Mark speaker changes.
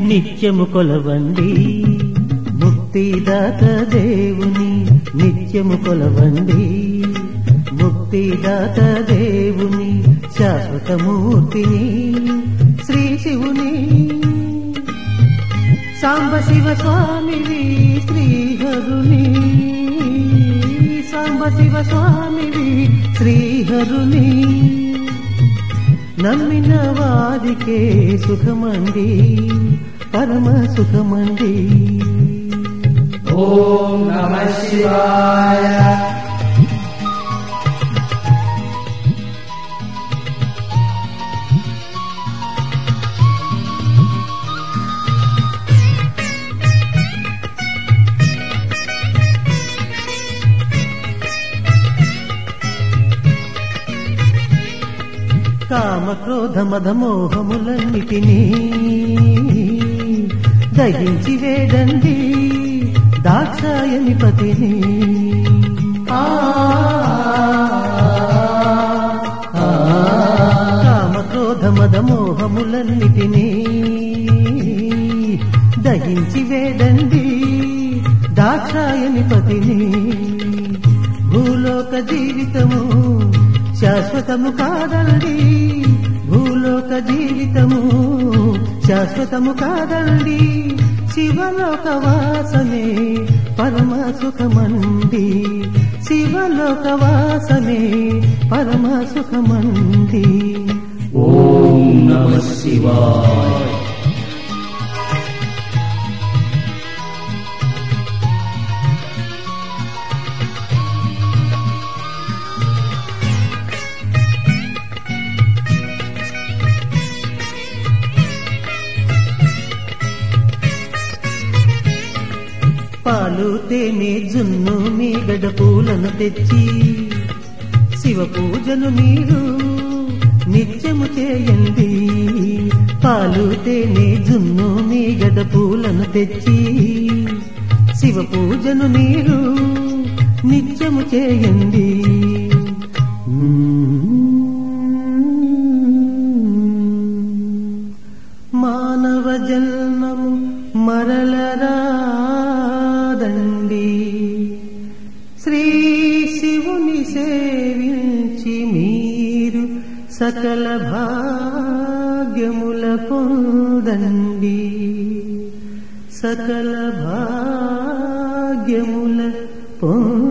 Speaker 1: నిత్యము కొలవండి ముక్తిదాత దేవుని నిత్యము కొలవండి ముక్తిదాత దేవుని శాశ్వతమూర్తిని శ్రీ శివుని సాంబ శివ స్వామివి శ్రీహరుని సాంబ శివ స్వామివి శ్రీహరుని నమ్మిన వారికే సుఖమండి పరమ సుఖమండి
Speaker 2: ఓం నమ శివాయ
Speaker 1: కామ క్రోధ మద మోహములన్నిటినీ దహించి వేడండి దాక్షాయని పతిని
Speaker 2: ఆ
Speaker 1: కామ క్రోధ మద మోహములన్నిటినీ దహించి వేడండి దాక్షాయని పతిని భూలోక జీవితము శాశ్వతము కాదండి భూలోక జీవితము శాశ్వతము కాదండి శివలోక వాసమే పరమ సుఖమండి శివలోక వాసమే పరమ సుఖమండి
Speaker 2: ఓం నమ శివాయ
Speaker 1: పాలు తేనె జున్ను మీగడ పూలను తెచ్చి శివ పూజను మీరు నిత్యము చేయండి పాలు తేనె జున్ను మీగడ పూలను తెచ్చి శివ పూజను మీరు నిత్యము చేయండి మానవ జన్మము మరలరాదండి శ్రీ శివుని సేవించి మీరు సకల భాగ్యముల పొందండి సకల భాగ్యముల పొందండి